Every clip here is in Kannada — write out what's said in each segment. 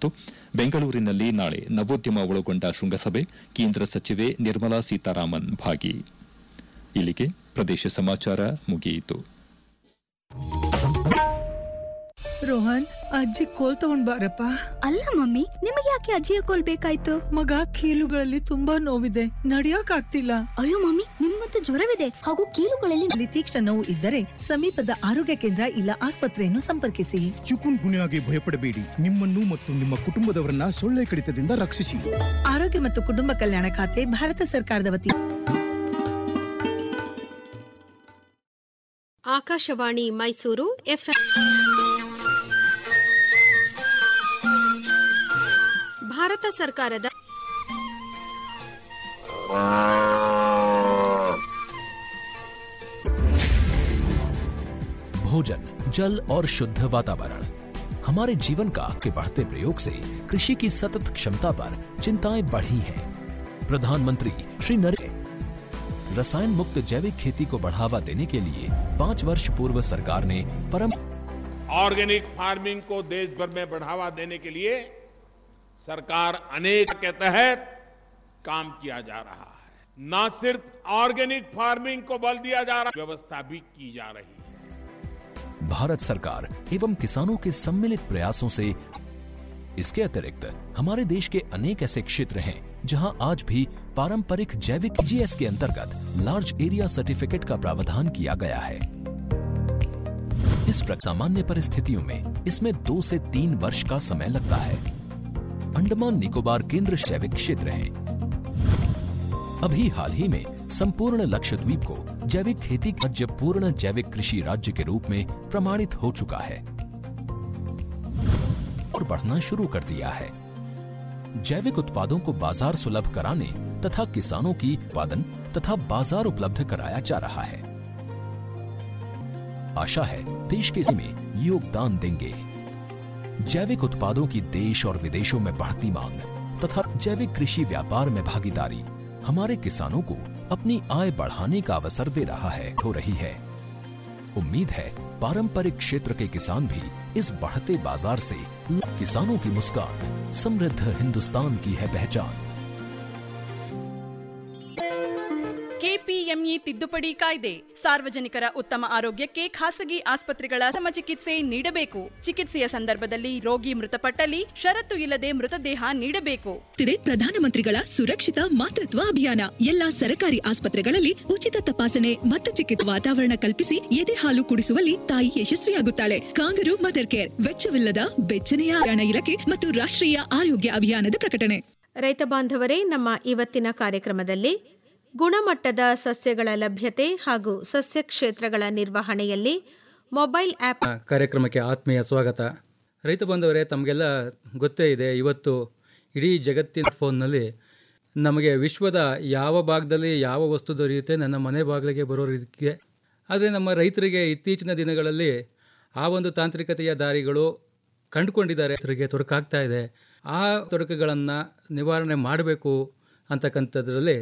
ಮತ್ತು ಬೆಂಗಳೂರಿನಲ್ಲಿ ನಾಳೆ ನವೋದ್ಯಮ ಒಳಗೊಂಡ ಶೃಂಗಸಭೆ ಕೇಂದ್ರ ಸಚಿವೆ ನಿರ್ಮಲಾ ಸೀತಾರಾಮನ್ ಭಾಗಿ ಇಲ್ಲಿಗೆ ಪ್ರದೇಶ ಸಮಾಚಾರ ಮುಗಿಯಿತು ರೋಹನ್ ಅಜ್ಜಿ ಕೋಲ್ ತಗೊಂಡ್ ಬಾರಪ್ಪ ಅಲ್ಲ ಮಮ್ಮಿ ನಿಮಗೆ ಯಾಕೆ ಅಜ್ಜಿಯ ಕೋಲ್ ಬೇಕಾಯ್ತು ಮಗ ಕೀಲುಗಳಲ್ಲಿ ತುಂಬಾ ನೋವಿದೆ ನಡಿಯಕ್ ಆಗ್ತಿಲ್ಲ ಅಯ್ಯೋ ಮಮ್ಮಿ ನಿಮ್ಗಂತೂ ಜ್ವರವಿದೆ ಹಾಗೂ ಕೀಲುಗಳಲ್ಲಿ ಅಲ್ಲಿ ತೀಕ್ಷ್ಣ ನೋವು ಇದ್ದರೆ ಸಮೀಪದ ಆರೋಗ್ಯ ಕೇಂದ್ರ ಇಲ್ಲ ಆಸ್ಪತ್ರೆಯನ್ನು ಸಂಪರ್ಕಿಸಿ ಚಿಕುನ್ ಗುನ್ಯಾಗೆ ಭಯಪಡಬೇಡಿ ನಿಮ್ಮನ್ನು ಮತ್ತು ನಿಮ್ಮ ಕುಟುಂಬದವರನ್ನ ಸೊಳ್ಳೆ ಕಡಿತದಿಂದ ರಕ್ಷಿಸಿ ಆರೋಗ್ಯ ಮತ್ತು ಕುಟುಂಬ ಕಲ್ಯಾಣ ಖಾತೆ ಭಾರತ ಸರ್ಕಾರದ ವತಿ ಆಕಾಶವಾಣಿ ಮೈಸೂರು ಎಫ್ಎಂ ಭಾರತ ಸರ್ಕಾರದ भोजन जल और शुद्ध वातावरण हमारे जीवन का के बढ़ते प्रयोग से कृषि की सतत क्षमता पर चिंताएं बढ़ी हैं प्रधानमंत्री श्री नरेंद्र रसायन मुक्त जैविक खेती को बढ़ावा देने के लिए पाँच वर्ष पूर्व सरकार ने परम ऑर्गेनिक फार्मिंग को देश भर में बढ़ावा देने के लिए सरकार अनेक के तहत काम किया जा रहा है न सिर्फ ऑर्गेनिक फार्मिंग को बल दिया जा रहा व्यवस्था भी की जा रही है भारत सरकार एवं किसानों के सम्मिलित प्रयासों से इसके अतिरिक्त हमारे देश के अनेक ऐसे क्षेत्र हैं जहां आज भी पारंपरिक जैविक जीएस के अंतर्गत लार्ज एरिया सर्टिफिकेट का प्रावधान किया गया है इस प्र- सामान्य परिस्थितियों में इसमें दो से तीन वर्ष का समय लगता है अंडमान निकोबार केंद्र जैविक क्षेत्र हैं अभी हाल ही में संपूर्ण लक्षद्वीप को जैविक खेती का जब पूर्ण जैविक कृषि राज्य के रूप में प्रमाणित हो चुका है और बढ़ना शुरू कर दिया है जैविक उत्पादों को बाजार सुलभ कराने तथा किसानों की उत्पादन तथा बाजार उपलब्ध कराया जा रहा है आशा है देश के में योगदान देंगे जैविक उत्पादों की देश और विदेशों में बढ़ती मांग तथा जैविक कृषि व्यापार में भागीदारी हमारे किसानों को अपनी आय बढ़ाने का अवसर दे रहा है हो रही है उम्मीद है पारंपरिक क्षेत्र के किसान भी इस बढ़ते बाजार से किसानों की मुस्कान समृद्ध हिंदुस्तान की है पहचान ಕೆಪಿಎಂಇ ತಿದ್ದುಪಡಿ ಕಾಯ್ದೆ ಸಾರ್ವಜನಿಕರ ಉತ್ತಮ ಆರೋಗ್ಯಕ್ಕೆ ಖಾಸಗಿ ಆಸ್ಪತ್ರೆಗಳ ಸಮ ಚಿಕಿತ್ಸೆ ನೀಡಬೇಕು ಚಿಕಿತ್ಸೆಯ ಸಂದರ್ಭದಲ್ಲಿ ರೋಗಿ ಮೃತಪಟ್ಟಲ್ಲಿ ಷರತ್ತು ಇಲ್ಲದೆ ಮೃತದೇಹ ನೀಡಬೇಕು ಇದೆ ಪ್ರಧಾನಮಂತ್ರಿಗಳ ಸುರಕ್ಷಿತ ಮಾತೃತ್ವ ಅಭಿಯಾನ ಎಲ್ಲಾ ಸರ್ಕಾರಿ ಆಸ್ಪತ್ರೆಗಳಲ್ಲಿ ಉಚಿತ ತಪಾಸಣೆ ಮತ್ತು ಚಿಕಿತ್ಸೆ ವಾತಾವರಣ ಕಲ್ಪಿಸಿ ಎದೆ ಹಾಲು ಕುಡಿಸುವಲ್ಲಿ ತಾಯಿ ಯಶಸ್ವಿಯಾಗುತ್ತಾಳೆ ಕಾಂಗರು ಮದರ್ ಕೇರ್ ವೆಚ್ಚವಿಲ್ಲದ ಬೆಚ್ಚನೆಯ ಹಣ ಇಲಾಖೆ ಮತ್ತು ರಾಷ್ಟ್ರೀಯ ಆರೋಗ್ಯ ಅಭಿಯಾನದ ಪ್ರಕಟಣೆ ರೈತ ಬಾಂಧವರೇ ನಮ್ಮ ಇವತ್ತಿನ ಕಾರ್ಯಕ್ರಮದಲ್ಲಿ ಗುಣಮಟ್ಟದ ಸಸ್ಯಗಳ ಲಭ್ಯತೆ ಹಾಗೂ ಸಸ್ಯ ಕ್ಷೇತ್ರಗಳ ನಿರ್ವಹಣೆಯಲ್ಲಿ ಮೊಬೈಲ್ ಆಪ್ ಕಾರ್ಯಕ್ರಮಕ್ಕೆ ಆತ್ಮೀಯ ಸ್ವಾಗತ ರೈತ ಬಂಧವರೇ ತಮಗೆಲ್ಲ ಗೊತ್ತೇ ಇದೆ ಇವತ್ತು ಇಡೀ ಜಗತ್ತಿನ ಫೋನ್ನಲ್ಲಿ ನಮಗೆ ವಿಶ್ವದ ಯಾವ ಭಾಗದಲ್ಲಿ ಯಾವ ವಸ್ತು ದೊರೆಯುತ್ತೆ ನನ್ನ ಮನೆ ಬಾಗಿಲಿಗೆ ಬರೋ ರೀತಿಗೆ ಆದರೆ ನಮ್ಮ ರೈತರಿಗೆ ಇತ್ತೀಚಿನ ದಿನಗಳಲ್ಲಿ ಆ ಒಂದು ತಾಂತ್ರಿಕತೆಯ ದಾರಿಗಳು ಕಂಡುಕೊಂಡಿದ್ದಾರೆ ರೈತರಿಗೆ ತೊಡಕಾಗ್ತಾ ಇದೆ ಆ ತೊಡಕುಗಳನ್ನು ನಿವಾರಣೆ ಮಾಡಬೇಕು ಅಂತಕ್ಕಂಥದ್ರಲ್ಲಿ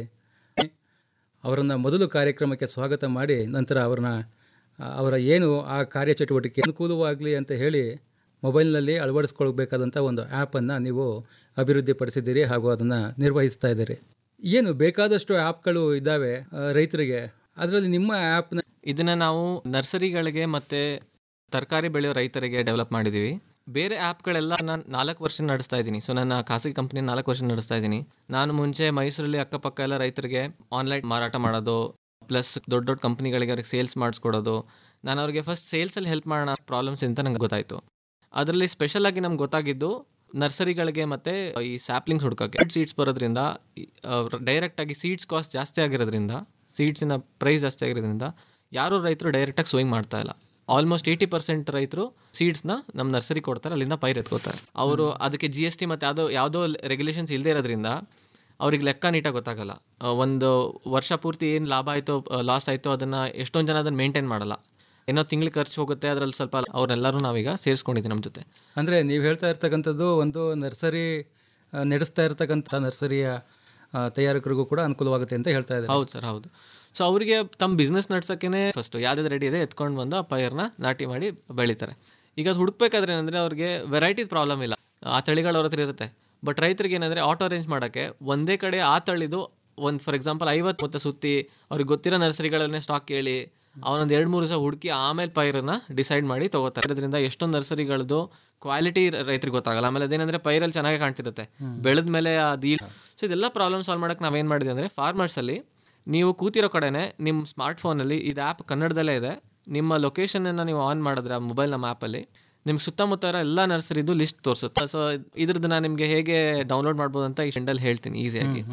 ಅವರನ್ನು ಮೊದಲು ಕಾರ್ಯಕ್ರಮಕ್ಕೆ ಸ್ವಾಗತ ಮಾಡಿ ನಂತರ ಅವ್ರನ್ನ ಅವರ ಏನು ಆ ಕಾರ್ಯಚಟುವಟಿಕೆ ಅನುಕೂಲವಾಗಲಿ ಅಂತ ಹೇಳಿ ಮೊಬೈಲ್ನಲ್ಲಿ ಅಳವಡಿಸ್ಕೊಳ್ಬೇಕಾದಂಥ ಒಂದು ಆ್ಯಪನ್ನು ನೀವು ಅಭಿವೃದ್ಧಿಪಡಿಸಿದ್ದೀರಿ ಹಾಗೂ ಅದನ್ನು ನಿರ್ವಹಿಸ್ತಾ ಇದ್ದೀರಿ ಏನು ಬೇಕಾದಷ್ಟು ಆ್ಯಪ್ಗಳು ಇದ್ದಾವೆ ಆ, ರೈತರಿಗೆ ಅದರಲ್ಲಿ ನಿಮ್ಮ ಆ್ಯಪ್ನ ಇದನ್ನ ನಾವು ನರ್ಸರಿಗಳಿಗೆ ಮತ್ತೆ ತರಕಾರಿ ಬೆಳೆಯೋ ರೈತರಿಗೆ ಡೆವಲಪ್ ಮಾಡಿದೀವಿ ಬೇರೆ ಆ್ಯಪ್ಗಳೆಲ್ಲ ನಾನು ನಾಲ್ಕು ವರ್ಷ ನಡೆಸ್ತಾ ಇದ್ದೀನಿ ಸೊ ನನ್ನ ಖಾಸಗಿ ಕಂಪ್ನಿ ನಾಲ್ಕು ವರ್ಷ ನಡೆಸ್ತಾ ಇದ್ದೀನಿ ನಾನು ಮುಂಚೆ ಮೈಸೂರಲ್ಲಿ ಅಕ್ಕಪಕ್ಕ ಎಲ್ಲ ರೈತರಿಗೆ ಆನ್ಲೈನ್ ಮಾರಾಟ ಮಾಡೋದು ಪ್ಲಸ್ ದೊಡ್ಡ ದೊಡ್ಡ ಕಂಪ್ನಿಗಳಿಗೆ ಅವ್ರಿಗೆ ಸೇಲ್ಸ್ ಮಾಡಿಸ್ಕೊಡೋದು ನಾನು ಅವ್ರಿಗೆ ಫಸ್ಟ್ ಸೇಲ್ಸಲ್ಲಿ ಹೆಲ್ಪ್ ಮಾಡೋಣ ಪ್ರಾಬ್ಲಮ್ಸ್ ಅಂತ ನಂಗೆ ಗೊತ್ತಾಯಿತು ಅದರಲ್ಲಿ ಸ್ಪೆಷಲ್ ಆಗಿ ನಮ್ಗೆ ಗೊತ್ತಾಗಿದ್ದು ನರ್ಸರಿಗಳಿಗೆ ಮತ್ತೆ ಈ ಸ್ಯಾಪ್ಲಿಂಗ್ಸ್ ಹುಡ್ಕೋಕ್ಕೆ ಸೀಡ್ಸ್ ಬರೋದ್ರಿಂದ ಡೈರೆಕ್ಟ್ ಆಗಿ ಸೀಡ್ಸ್ ಕಾಸ್ಟ್ ಜಾಸ್ತಿ ಆಗಿರೋದ್ರಿಂದ ಸೀಡ್ಸಿನ ಪ್ರೈಸ್ ಜಾಸ್ತಿ ಆಗಿರೋದ್ರಿಂದ ಯಾರು ರೈತರು ಡೈರೆಕ್ಟಾಗಿ ಸೋಯಿಂಗ್ ಮಾಡ್ತಾ ಇಲ್ಲ ಆಲ್ಮೋಸ್ಟ್ ಏಯ್ಟಿ ಪರ್ಸೆಂಟ್ ರೈತರು ಸೀಡ್ಸ್ನ ನಮ್ಮ ನರ್ಸರಿ ಕೊಡ್ತಾರೆ ಅಲ್ಲಿಂದ ಪೈರ್ ಎತ್ಕೋತಾರೆ ಅವರು ಅದಕ್ಕೆ ಜಿ ಎಸ್ ಟಿ ಮತ್ತು ಯಾವುದೋ ಯಾವುದೋ ರೆಗ್ಯುಲೇಷನ್ಸ್ ಇಲ್ಲದೆ ಇರೋದ್ರಿಂದ ಅವ್ರಿಗೆ ಲೆಕ್ಕ ನೀಟಾಗಿ ಗೊತ್ತಾಗಲ್ಲ ಆ, ಒಂದು ವರ್ಷ ಪೂರ್ತಿ ಏನು ಲಾಭ ಆಯಿತೋ ಲಾಸ್ ಆಯಿತೋ ಅದನ್ನು ಎಷ್ಟೊಂದು ಜನ ಅದನ್ನು ಮೇಂಟೈನ್ ಮಾಡಲ್ಲ ಏನೋ ತಿಂಗ್ಳಿಗೆ ಖರ್ಚು ಹೋಗುತ್ತೆ ಅದರಲ್ಲಿ ಸ್ವಲ್ಪ ಅವ್ರನ್ನೆಲ್ಲರೂ ನಾವೀಗ ಸೇರಿಸ್ಕೊಂಡಿದ್ದೀವಿ ನಮ್ಮ ಜೊತೆ ಅಂದರೆ ನೀವು ಹೇಳ್ತಾ ಇರ್ತಕ್ಕಂಥದ್ದು ಒಂದು ನರ್ಸರಿ ಆ, ನಡೆಸ್ತಾ ಇರ್ತಕ್ಕಂಥ ನರ್ಸರಿಯ ಆ, ತಯಾರಕರಿಗೂ ಕೂಡ ಅನುಕೂಲವಾಗುತ್ತೆ ಅಂತ ಹೇಳ್ತಾ ಇದ್ದಾರೆ ಹೌದು ಸರ್ ಹೌದು ಸೊ ಅವರಿಗೆ ತಮ್ಮ ಬಿಸ್ನೆಸ್ ನಡ್ಸೋಕ್ಕೇ ಫಸ್ಟ್ ಯಾವ್ದು ರೆಡಿ ಇದೆ ಎತ್ಕೊಂಡು ಬಂದು ಆ ಪೈರ್ನ ನಾಟಿ ಮಾಡಿ ಬೆಳಿತಾರೆ ಈಗ ಅದು ಹುಡುಕ್ಬೇಕಾದ್ರೆ ಏನಂದರೆ ಅವ್ರಿಗೆ ವೆರೈಟಿ ಪ್ರಾಬ್ಲಮ್ ಇಲ್ಲ ಆ ತಳಿಗಳು ಅವ್ರ ಹತ್ರ ಇರುತ್ತೆ ಬಟ್ ರೈತರಿಗೆ ಏನಂದರೆ ಆಟೋ ಅರೇಂಜ್ ಮಾಡೋಕ್ಕೆ ಒಂದೇ ಕಡೆ ಆ ತಳಿದು ಒಂದು ಫಾರ್ ಎಕ್ಸಾಂಪಲ್ ಐವತ್ತು ಮೊತ್ತ ಸುತ್ತಿ ಅವ್ರಿಗೆ ಗೊತ್ತಿರೋ ನರ್ಸರಿಗಳನ್ನೇ ಸ್ಟಾಕ್ ಕೇಳಿ ಅವನೊಂದು ಎರಡು ಮೂರು ದಿವಸ ಹುಡುಕಿ ಆಮೇಲೆ ಪೈರನ್ನ ಡಿಸೈಡ್ ಮಾಡಿ ತಗೋತಾರೆ ಅದರಿಂದ ಎಷ್ಟೊಂದು ನರ್ಸರಿಗಳದ್ದು ಕ್ವಾಲಿಟಿ ರೈತರಿಗೆ ಗೊತ್ತಾಗಲ್ಲ ಆಮೇಲೆ ಅದೇನಂದ್ರೆ ಪೈರಲ್ಲಿ ಚೆನ್ನಾಗಿ ಕಾಣ್ತಿರುತ್ತೆ ಬೆಳೆದ ಮೇಲೆ ಅದು ಸೊ ಇದೆಲ್ಲ ಪ್ರಾಬ್ಲಮ್ ಸಾಲ್ವ್ ಮಾಡೋಕೆ ನಾವೇನು ಮಾಡಿದ್ವಿ ಅಂದರೆ ಫಾರ್ಮರ್ಸಲ್ಲಿ ನೀವು ಕೂತಿರೋ ಕಡೆನೇ ನಿಮ್ಮ ಸ್ಮಾರ್ಟ್ ಫೋನಲ್ಲಿ ಇದು ಆ್ಯಪ್ ಕನ್ನಡದಲ್ಲೇ ಇದೆ ನಿಮ್ಮ ಲೊಕೇಶನನ್ನು ನೀವು ಆನ್ ಮಾಡಿದ್ರೆ ಆ ಮೊಬೈಲ್ ನಮ್ಮ ಆ್ಯಪಲ್ಲಿ ನಿಮ್ಗೆ ಸುತ್ತಮುತ್ತ ಇರೋ ಎಲ್ಲ ನರ್ಸರಿದು ಲಿಸ್ಟ್ ತೋರಿಸುತ್ತೆ ಸೊ ಇದ್ರದ್ದು ನಾನು ನಿಮಗೆ ಹೇಗೆ ಡೌನ್ಲೋಡ್ ಮಾಡ್ಬೋದು ಅಂತ ಈ ಎಂಡಲ್ಲಿ ಹೇಳ್ತೀನಿ ಈಸಿಯಾಗಿ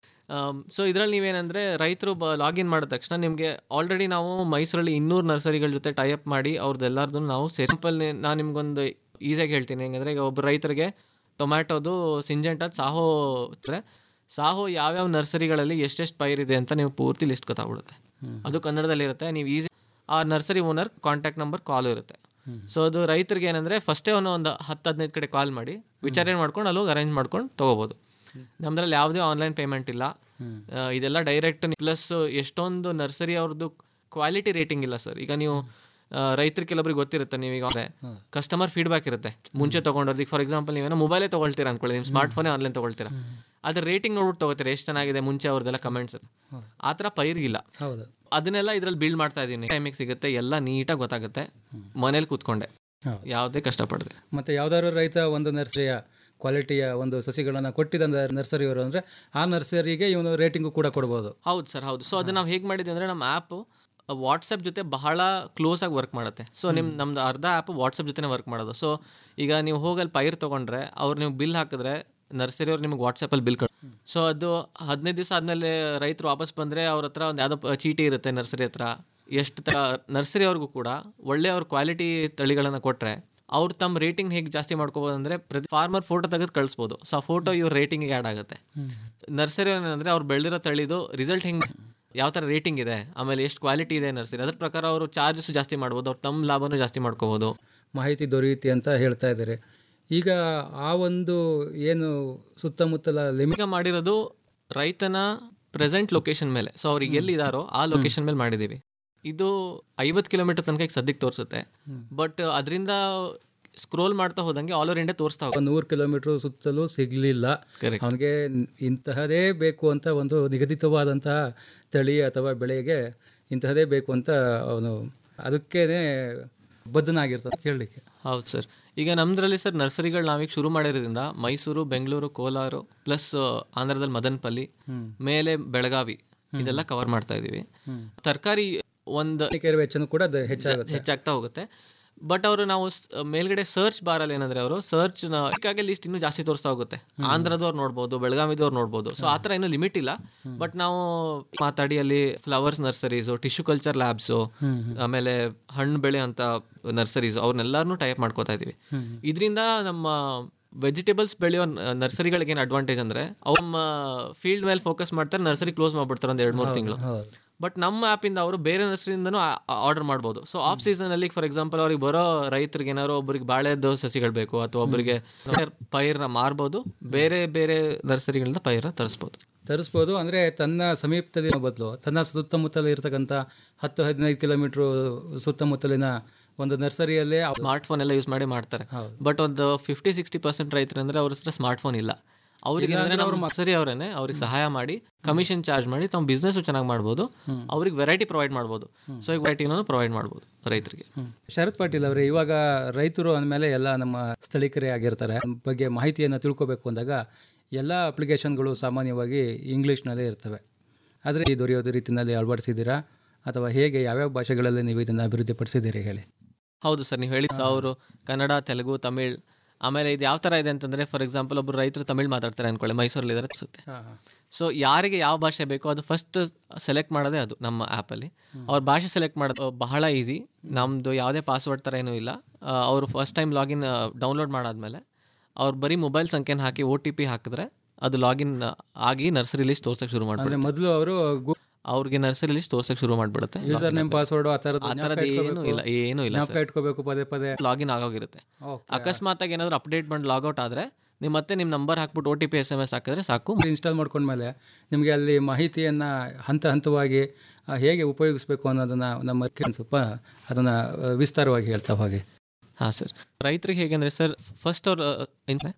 ಸೊ ಇದರಲ್ಲಿ ನೀವೇನಂದರೆ ರೈತರು ಬ ಲಾಗಿನ್ ಮಾಡಿದ ತಕ್ಷಣ ನಿಮಗೆ ಆಲ್ರೆಡಿ ನಾವು ಮೈಸೂರಲ್ಲಿ ಇನ್ನೂರು ನರ್ಸರಿಗಳ ಜೊತೆ ಟೈಅಪ್ ಮಾಡಿ ಅವ್ರದ್ದೆಲ್ಲರದ್ದು ನಾವು ಸಿಂಪಲ್ ನಾನು ನಿಮ್ಗೊಂದು ಈಸಿಯಾಗಿ ಹೇಳ್ತೀನಿ ಹೆಂಗಂದ್ರೆ ಈಗ ಒಬ್ಬ ರೈತರಿಗೆ ಟೊಮ್ಯಾಟೋದು ಸಿಂಜೆಂಟದ ಸಾಹೋ ಇದ್ರೆ ಸಾಹೋ ಯಾವ್ಯಾವ ನರ್ಸರಿಗಳಲ್ಲಿ ಎಷ್ಟೆಷ್ಟು ಪೈರಿದೆ ಅಂತ ನೀವು ಪೂರ್ತಿ ಲಿಸ್ಟ್ ಗೊತ್ತಾಗ್ಬಿಡುತ್ತೆ ಅದು ಕನ್ನಡದಲ್ಲಿ ಇರುತ್ತೆ ನೀವು ಈಸಿ ಆ nursery owner contact number call ಇರುತ್ತೆ ಸೊ ಅದು ರೈತರಿಗೆ ಏನಂದರೆ ಫಸ್ಟೇ ಅವನು ಒಂದು ಹತ್ತು ಹದಿನೈದು ಕಡೆ ಕಾಲ್ ಮಾಡಿ ವಿಚಾರಣೆ ಮಾಡ್ಕೊಂಡು ಅಲ್ಲಿ ಹೋಗಿ ಅರೇಂಜ್ ಮಾಡ್ಕೊಂಡು ತೊಗೋಬೋದು ನಮ್ದ್ರಲ್ಲಿ ಯಾವುದೇ ಆನ್ಲೈನ್ ಪೇಮೆಂಟ್ ಇಲ್ಲ ಆ, ಇದೆಲ್ಲ ಡೈರೆಕ್ಟ್ ಪ್ಲಸ್ ಎಷ್ಟೊಂದು ನರ್ಸರಿ ಅವ್ರದ್ದು ಕ್ವಾಲಿಟಿ ರೇಟಿಂಗ್ ಇಲ್ಲ ಸರ್ ಈಗ ನೀವು ರೈತರು ಕೆಲವರಿಗೆ ಗೊತ್ತಿರುತ್ತೆ ನೀವೀಗ ಕಸ್ಟಮರ್ ಫೀಡ್ಬ್ಯಾಕ್ ಇರುತ್ತೆ ಮುಂಚೆ ತೊಗೊಂಡೋರ್ದಿಗೆ ಫಾರ್ ಎಕ್ಸಾಂಪಲ್ ನೀವೇನೋ ಮೊಬೈಲೇ ತೊಗೊಳ್ತೀರಾ ಅನ್ಕೊಳ್ಳಿ ನಿಮ್ಮ ಸ್ಮಾರ್ಟ್ ಫೋನೇ ಆನ್ಲೈನ್ ತೊಗೊಳ್ತೀರಾ ಅದ್ರ ರೇಟಿಂಗ್ ನೋಡ್ಬಿಟ್ಟು ತೊಗೋತೀರಾ ಎಷ್ಟು ಚೆನ್ನಾಗಿದೆ ಮುಂಚೆ ಅವ್ರದ್ದೆಲ್ಲ ಕಮೆಂಟ್ಸ್ ಆ ಥರ ಪೈರಿಗಿಲ್ಲ ಹೌದು ಅದನ್ನೆಲ್ಲ ಇದ್ರಲ್ಲಿ ಬಿಲ್ಡ್ ಮಾಡ್ತಾ ಇದೀನಿ ಟೈಮಿಗೆ ಸಿಗುತ್ತೆ ಎಲ್ಲ ನೀಟಾಗಿ ಗೊತ್ತಾಗುತ್ತೆ ಮನೇಲಿ ಕೂತ್ಕೊಂಡೆ ಯಾವುದೇ ಕಷ್ಟಪಡದೆ ಮತ್ತು ಯಾವ್ದಾದ್ರು ರೈತ ಒಂದು ನರ್ಸರಿಯ ಕ್ವಾಲಿಟಿಯ ಒಂದು ಸಸಿಗಳನ್ನು ಕೊಟ್ಟಿದ್ದ ನರ್ಸರಿಯವರು ಅಂದರೆ ಆ ನರ್ಸರಿಗೆ ಇವನು ರೇಟಿಂಗು ಕೂಡ ಕೊಡ್ಬೋದು ಹೌದು ಸರ್ ಹೌದು ಸೊ ಅದನ್ನ ನಾವು ಹೇಗೆ ಮಾಡಿದ್ವಿ ಅಂದರೆ ನಮ್ಮ ಆ್ಯಪ್ ವಾಟ್ಸಪ್ ಜೊತೆ ಬಹಳ ಕ್ಲೋಸ್ ಆಗಿ ವರ್ಕ್ ಮಾಡುತ್ತೆ ಸೊ ನಿಮ್ಮ ನಮ್ದು ಅರ್ಧ ಆ್ಯಪ್ ವಾಟ್ಸಪ್ ಜೊತೆನೇ ವರ್ಕ್ ಮಾಡೋದು ಸೊ ಈಗ ನೀವು ಹೋಗಲ್ಲಿ ಪೈರ್ ತೊಗೊಂಡ್ರೆ ಅವ್ರು ನೀವು ಬಿಲ್ ಹಾಕಿದ್ರೆ ನರ್ಸರಿ ಅವ್ರು ನಿಮಗೆ ವಾಟ್ಸಪ್ಪಲ್ಲಿ ಬಿಲ್ ಕಟ್ ಸೊ ಅದು ಹದಿನೈದು ದಿವಸ ಆದಮೇಲೆ ರೈತರು ವಾಪಸ್ ಬಂದರೆ ಅವ್ರ ಹತ್ರ ಒಂದು ಯಾವುದೋ ಪ- ಚೀಟಿ ಇರುತ್ತೆ ನರ್ಸರಿ ಹತ್ರ ಎಷ್ಟು ತ ನರ್ಸರಿ ಅವ್ರಿಗೂ ಕೂಡ ಒಳ್ಳೆ ಅವ್ರ ಕ್ವಾಲಿಟಿ ತಳಿಗಳನ್ನು ಕೊಟ್ಟರೆ ಅವ್ರು ತಮ್ಮ ರೇಟಿಂಗ್ ಹೇಗೆ ಜಾಸ್ತಿ ಮಾಡ್ಕೋಬೋದು ಅಂದರೆ ಪ್ರತಿ ಫಾರ್ಮರ್ ಫೋಟೋ ತೆಗೆದು ಕಳಿಸ್ಬೋದು ಸೊ ಆ ಫೋಟೋ ಇವ್ರ ರೇಟಿಂಗಿಗೆ ಆ್ಯಡ್ ಆಗುತ್ತೆ ನರ್ಸರಿ ಏನಂದರೆ ಅವ್ರು ಬೆಳೆದಿರೋ ತಳಿದು ರಿಸಲ್ಟ್ ಹೆಂಗೆ ಯಾವ ಥರ ರೇಟಿಂಗ್ ಇದೆ ಆಮೇಲೆ ಎಷ್ಟು ಕ್ವಾಲಿಟಿ ಇದೆ ನರ್ಸರಿ ಅದ್ರ ಪ್ರಕಾರ ಅವರು ಚಾರ್ಜಸ್ ಜಾಸ್ತಿ ಮಾಡ್ಬೋದು ಅವ್ರು ತಮ್ಮ ಲಾಭನೂ ಜಾಸ್ತಿ ಮಾಡ್ಕೋಬೋದು ಮಾಹಿತಿ ದೊರೆಯುತ್ತೆ ಅಂತ ಹೇಳ್ತಾ ಇದ್ದಾರೆ ಈಗ ಆ ಒಂದು ಏನು ಸುತ್ತಮುತ್ತಲ ಲಿಮಿಟ್ ಈಗ ಮಾಡಿರೋದು ರೈತನ ಪ್ರೆಸೆಂಟ್ ಲೊಕೇಶನ್ ಮೇಲೆ ಸೊ ಅವ್ರಿಗೆ ಎಲ್ಲಿದಾರೋ ಆ ಲೊಕೇಶನ್ ಮೇಲೆ ಮಾಡಿದ್ದೀವಿ ಇದು ಐವತ್ತು ಕಿಲೋಮೀಟರ್ ತನಕ ಈಗ ಸದ್ಯಕ್ಕೆ ತೋರಿಸುತ್ತೆ ಬಟ್ ಅದರಿಂದ ಸ್ಕ್ರೋಲ್ ಮಾಡ್ತಾ ಹೋದಂಗೆ ಆಲ್ ಓವರ್ ಇಂಡಿಯಾ ತೋರಿಸ್ತಾ ಹೋಗುತ್ತೆ ನೂರು ಕಿಲೋಮೀಟರ್ ಸುತ್ತಲೂ ಸಿಗಲಿಲ್ಲ ಅವನಿಗೆ ಇಂತಹದೇ ಬೇಕು ಅಂತ ಒಂದು ನಿಗದಿತವಾದಂತಹ ತಳಿ ಅಥವಾ ಬೆಳೆಗೆ ಇಂತಹದೇ ಬೇಕು ಅಂತ ಅವನು ಅದಕ್ಕೇನೆ ಬದ್ಧನಾಗಿರ್ತಾನೆ ಕೇಳಲಿಕ್ಕೆ ಹೌದು ಸರ್ ಈಗ ನಮ್ದ್ರಲ್ಲಿ ಸರ್ ನರ್ಸರಿಗಳು ನಾವೀಗ ಶುರು ಮಾಡಿರೋದ್ರಿಂದ ಮೈಸೂರು ಬೆಂಗಳೂರು ಕೋಲಾರ ಪ್ಲಸ್ ಆಂಧ್ರದಲ್ಲಿ ಮದನಪಲ್ಲಿ ಮೇಲೆ ಬೆಳಗಾವಿ ಇದೆಲ್ಲ ಕವರ್ ಮಾಡ್ತಾ ಇದೀವಿ ತರಕಾರಿ ಒಂದು ವೆಚ್ಚನೂ ಕೂಡ ಅದು ಹೆಚ್ಚಾಗುತ್ತೆ ಹೆಚ್ಚಾಗ್ತಾ ಹೋಗುತ್ತೆ ಬಟ್ ಅವರು ನಾವು ಸ್- ಮೇಲ್ಗಡೆ ಸರ್ಚ್ ಬಾರಲ್ಲಿ ಏನಂದ್ರೆ ಅವರು ಸರ್ಚ್ ಅದಕ್ಕಾಗಿ ಲಿಸ್ಟ್ ಇನ್ನೂ ಜಾಸ್ತಿ ತೋರಿಸ್ತಾ ಹೋಗುತ್ತೆ ಆಂಧ್ರದವ್ರು ನೋಡ್ಬೋದು ಬೆಳಗಾವಿದವ್ರು ನೋಡ್ಬೋದು ಸೊ ಆ ಥರ ಇನ್ನೂ ಲಿಮಿಟ್ ಇಲ್ಲ ಬಟ್ ನಾವು ಮಾತಾಡಿ ಅಲ್ಲಿ flowers nurseries tissue culture labs ಆಮೇಲೆ ಹಣ್ಣು ಬೆಳೆ ಅಂತ ನರ್ಸರೀಸ್ ಅವ್ರನ್ನೆಲ್ಲರನ್ನೂ ಟೈಪ್ ಮಾಡ್ಕೋತಾ ಇದೀವಿ ಇದರಿಂದ ನಮ್ಮ ವೆಜಿಟೇಬಲ್ಸ್ ಬೆಳೆಯೋ ನರ್ಸರಿಗಳಿಗೆ ಏನು ಅಡ್ವಾಂಟೇಜ್ ಅಂದರೆ ಅವ್ರ ನಮ್ಮ ಫೀಲ್ಡ್ ಮೇಲೆ ಫೋಕಸ್ ಮಾಡ್ತಾರೆ ನರ್ಸರಿ ಕ್ಲೋಸ್ ಮಾಡ್ಬಿಡ್ತಾರೆ ಒಂದು ಎರಡು ಮೂರು ತಿಂಗಳು ಬಟ್ ನಮ್ಮ ಆ್ಯಪಿಂದ ಅವರು ಬೇರೆ ನರ್ಸರಿಯಿಂದನೂ ಆರ್ಡರ್ ಮಾಡ್ಬೋದು ಸೊ ಆಫ್ ಸೀಸನಲ್ಲಿ ಫಾರ್ ಎಕ್ಸಾಂಪಲ್ ಅವ್ರಿಗೆ ಬರೋ ರೈತರಿಗೆ ಏನಾದ್ರು ಒಬ್ಬರಿಗೆ ಬಾಳೆದ್ದು ಸಸಿಗಳು ಬೇಕು ಅಥವಾ ಒಬ್ಬರಿಗೆ ಪೈರ್ನ ಮಾರ್ಬೋದು ಬೇರೆ ಬೇರೆ ನರ್ಸರಿಗಳಿಂದ ಪೈರ್ನ ತರಿಸ್ಬೋದು ತರಿಸ್ಬೋದು ಅಂದರೆ ತನ್ನ ಸಮೀಪದಲ್ಲಿ ಬದಲು ತನ್ನ ಸುತ್ತಮುತ್ತಲ ಇರತಕ್ಕಂಥ ಹತ್ತು ಹದಿನೈದು ಕಿಲೋಮೀಟ್ರ್ ಸುತ್ತಮುತ್ತಲಿನ ಒಂದು ನರ್ಸರಿಯಲ್ಲೇ ಸ್ಮಾರ್ಟ್ ಫೋನ್ ಎಲ್ಲ ಯೂಸ್ ಮಾಡಿ ಮಾಡ್ತಾರೆ ಬಟ್ ಒಂದು ಫಿಫ್ಟಿ ಸಿಕ್ಸ್ಟಿ ಪರ್ಸೆಂಟ್ ರೈತರು ಅಂದ್ರೆ ಅವ್ರ ಹತ್ರ ಸ್ಮಾರ್ಟ್ ಫೋನ್ ಇಲ್ಲ ಅವ್ರಿಗೆ ಇಲ್ಲ ಅಂದ್ರೆ ಅವ್ರ ಸರಿ ಅವರೇನೆ ಅವ್ರಿಗೆ ಸಹಾಯ ಮಾಡಿ ಕಮಿಷನ್ ಚಾರ್ಜ್ ಮಾಡಿ ತಮ್ಮ ಬಿಸ್ನೆಸ್ ಚೆನ್ನಾಗಿ ಮಾಡ್ಬೋದು ಅವ್ರಿಗೆ ವೆರೈಟಿ ಪ್ರೊವೈಡ್ ಮಾಡ್ಬೋದು ಸೊ ಈಗ ವೆರೈಟಿನೂ ಪ್ರೊವೈಡ್ ಮಾಡ್ಬೋದು ರೈತರಿಗೆ ಶರತ್ ಪಾಟೀಲ್ ಅವರೇ ಇವಾಗ ರೈತರು ಅಂದಮೇಲೆ ಎಲ್ಲ ನಮ್ಮ ಸ್ಥಳೀಕರೇ ಆಗಿರ್ತಾರೆ ಅದ್ರ ಬಗ್ಗೆ ಮಾಹಿತಿಯನ್ನು ತಿಳ್ಕೊಬೇಕು ಅಂದಾಗ ಎಲ್ಲ ಅಪ್ಲಿಕೇಶನ್ಗಳು ಸಾಮಾನ್ಯವಾಗಿ ಇಂಗ್ಲೀಷ್ನಲ್ಲೇ ಇರ್ತವೆ ಆದರೆ ಈ ದೊರೆಯೋದು ರೀತಿಯಲ್ಲಿ ಅಳವಡಿಸಿದ್ದೀರಾ ಅಥವಾ ಹೇಗೆ ಯಾವ್ಯಾವ ಭಾಷೆಗಳಲ್ಲಿ ನೀವು ಇದನ್ನು ಅಭಿವೃದ್ಧಿಪಡಿಸಿದ್ದೀರಿ ಹೇಳಿ ಹೌದು ಸರ್ ನೀವು ಹೇಳಿ ಅವರು ಕನ್ನಡ ತೆಲುಗು ತಮಿಳ್ ಆಮೇಲೆ ಇದು ಯಾವ ಥರ ಇದೆ ಅಂತಂದರೆ ಫಾರ್ ಎಕ್ಸಾಂಪಲ್ ಒಬ್ಬರು ರೈತರು ತಮಿಳ್ ಮಾತಾಡ್ತಾರೆ ಅನ್ಕೊಳ್ಳಿ ಮೈಸೂರಲ್ಲಿ ಇದ್ದಾರೆ ಅನ್ಸುತ್ತೆ ಸೊ ಯಾರಿಗೆ ಯಾವ ಭಾಷೆ ಬೇಕೋ ಅದು ಫಸ್ಟ್ ಸೆಲೆಕ್ಟ್ ಮಾಡೋದೇ ಅದು ನಮ್ಮ ಆ್ಯಪಲ್ಲಿ ಅವ್ರ ಭಾಷೆ ಸೆಲೆಕ್ಟ್ ಮಾಡೋದು ಬಹಳ ಈಸಿ ನಮ್ಮದು ಯಾವುದೇ ಪಾಸ್ವರ್ಡ್ ಥರ ಏನೂ ಇಲ್ಲ ಆ, ಅವರು ಫಸ್ಟ್ ಟೈಮ್ ಲಾಗಿನ್ ಡೌನ್ಲೋಡ್ ಮಾಡಾದ್ಮೇಲೆ ಅವ್ರು ಬರೀ ಮೊಬೈಲ್ ಸಂಖ್ಯೆನ ಹಾಕಿ ಒ ಟಿ ಪಿ ಹಾಕಿದ್ರೆ ಅದು ಲಾಗಿನ್ ಆಗಿ ನರ್ಸರಿ ಲಿಸ್ಟ್ ತೋರ್ಸಕ್ಕೆ ಶುರು ಅಂದರೆ ಮಾಡ್ಬಿಡುತ್ತೆ ಮೊದಲು ಅವರು ಅವ್ರಿಗೆ ನರ್ಸರಿ ಲಿಸ್ಟ್ ತೋರ್ಸಕ್ಕೆ ಶುರು ಮಾಡ್ಬಿಡುತ್ತೆ ಯೂಸರ್ ನೇಮ್ ಪಾಸ್ವರ್ಡ್ ಆ ಥರದ್ದು ಆ ಥರದ್ದು ಏನೂ ಇಲ್ಲ ಏನೂ ಇಲ್ಲ ಜ್ಞಾಪಕ ಇಟ್ಕೋಬೇಕು ಪದೇ ಪದೇ ಲಾಗಿನ್ ಆಗೋಗಿರುತ್ತೆ ಅಕಸ್ಮಾತ್ ಆಗಿ ಏನಾದ್ರು ಅಪ್ಡೇಟ್ ಮಾಡಿ ಲಾಗೌಟ್ ಆದ್ರೆ ನೀವು ಮತ್ತೆ ನಿಮ್ಮ ನಂಬರ್ ಹಾಕ್ಬಿಟ್ಟು O T P S M S ಹಾಕಿದ್ರೆ ಸಾಕು ಇನ್ಸ್ಟಾಲ್ ಮಾಡ್ಕೊಂಡ್ಮೇಲೆ ನಿಮಗೆ ಅಲ್ಲಿ ಮಾಹಿತಿಯನ್ನು ಹಂತ ಹಂತವಾಗಿ ಆ, ಹೇಗೆ ಉಪಯೋಗಿಸಬೇಕು ಅನ್ನೋದನ್ನು ನಮ್ಮ ಸ್ವಲ್ಪ ಅದನ್ನು ವಿಸ್ತಾರವಾಗಿ ಹೇಳ್ತಾ ಹೋಗಿ ಹಾಂ ಸರ್ ರೈತರಿಗೆ ಹೇಗೆಂದ್ರೆ ಸರ್ ಫಸ್ಟ್ ಅವ್ರು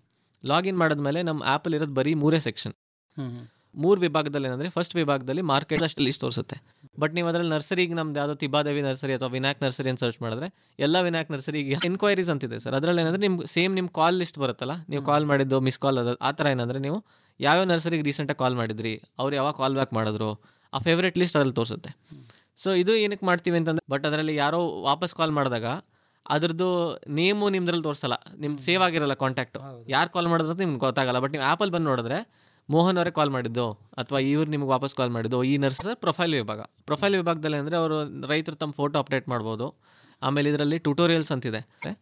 ಲಾಗಿನ್ ಮಾಡಿದ್ಮೇಲೆ ನಮ್ಮ ಆ್ಯಪಲ್ಲಿ ಇರೋದು ಬರೀ ಮೂರೇ ಸೆಕ್ಷನ್ ಮೂರು ವಿಭಾಗದಲ್ಲಿ ಏನಂದರೆ ಫಸ್ಟ್ ವಿಭಾಗದಲ್ಲಿ ಮಾರ್ಕೆಟ್ ಅಷ್ಟು ಲಿಸ್ಟ್ ತೋರಿಸುತ್ತೆ ಬಟ್ ನೀವು ಅದರಲ್ಲಿ ನರ್ಸರಿಗೆ ನಮ್ದು ಯಾವುದೋ ತಿಬಾದೇವಿ ನರ್ಸರಿ ಅಥವಾ ವಿನಾಯಕ್ ನರ್ಸರಿ ಅಂತ ಸರ್ಚ್ ಮಾಡಿದ್ರೆ ಎಲ್ಲ ವಿನಾಯಕ್ ನರ್ಸರಿಗೆ ಎನ್ಕ್ವೈರೀಸ್ ಅಂತಿದೆ ಸರ್ ಅದರಲ್ಲಿ ಏನಂದರೆ ನಿಮ್ಗೆ ಸೇಮ್ ನಿಮ್ಮ ಕಾಲ್ ಲಿಸ್ಟ್ ಬರುತ್ತಲ್ಲ ನೀವು ಕಾಲ್ ಮಾಡಿದ್ದು ಮಿಸ್ ಕಾಲ್ ಅದು ಆ ಥರ ಏನಂದರೆ ನೀವು ಯಾವ್ಯಾವ ನರ್ಸರಿಗೆ ರೀಸೆಂಟಾಗಿ ಕಾಲ್ ಮಾಡಿದ್ರಿ ಅವ್ರು ಯಾವಾಗ ಕಾಲ್ ಬ್ಯಾಕ್ ಮಾಡಿದ್ರು ಆ ಫೇವ್ರೇಟ್ ಲಿಸ್ಟ್ ಅದ್ರಲ್ಲಿ ತೋರಿಸುತ್ತೆ ಸೊ ಇದು ಏನಕ್ಕೆ ಮಾಡ್ತೀವಿ ಅಂತಂದ್ರೆ ಬಟ್ ಅದರಲ್ಲಿ ಯಾರೋ ವಾಪಸ್ ಕಾಲ್ ಮಾಡಿದಾಗ ಅದ್ರದ್ದು ನೇಮು ನಿಮ್ದ್ರಲ್ಲಿ ತೋರಿಸಲ್ಲ ನಿಮ್ದು ಸೇವ್ ಆಗಿರಲ್ಲ ಕಾಂಟ್ಯಾಕ್ಟು ಯಾರು ಕಾಲ್ ಮಾಡಿದ್ರು ಅಂತ ನಿಮ್ಗೆ ಗೊತ್ತಾಗಲ್ಲ ಬಟ್ ನೀವು ಆ್ಯಪಲ್ಲಿ ಬಂದು ನೋಡಿದ್ರೆ ಮೋಹನ್ ಅವರೇ ಕಾಲ್ ಮಾಡಿದ್ದು ಅಥವಾ ಇವ್ರು ನಿಮ್ಗೆ ವಾಪಸ್ ಕಾಲ್ ಮಾಡಿದ್ದು ಈ ನರ್ಸ್ ಪ್ರೊಫೈಲ್ ವಿಭಾಗ ಪ್ರೊಫೈಲ್ ವಿಭಾಗದಲ್ಲಿ ಅಂದರೆ ಅವರು ರೈತರು ತಮ್ಮ ಫೋಟೋ ಅಪ್ಡೇಟ್ ಮಾಡ್ಬೋದು ಆಮೇಲೆ ಇದರಲ್ಲಿ ಟ್ಯೂಟೋರಿಯಲ್ಸ್ ಅಂತಿದೆ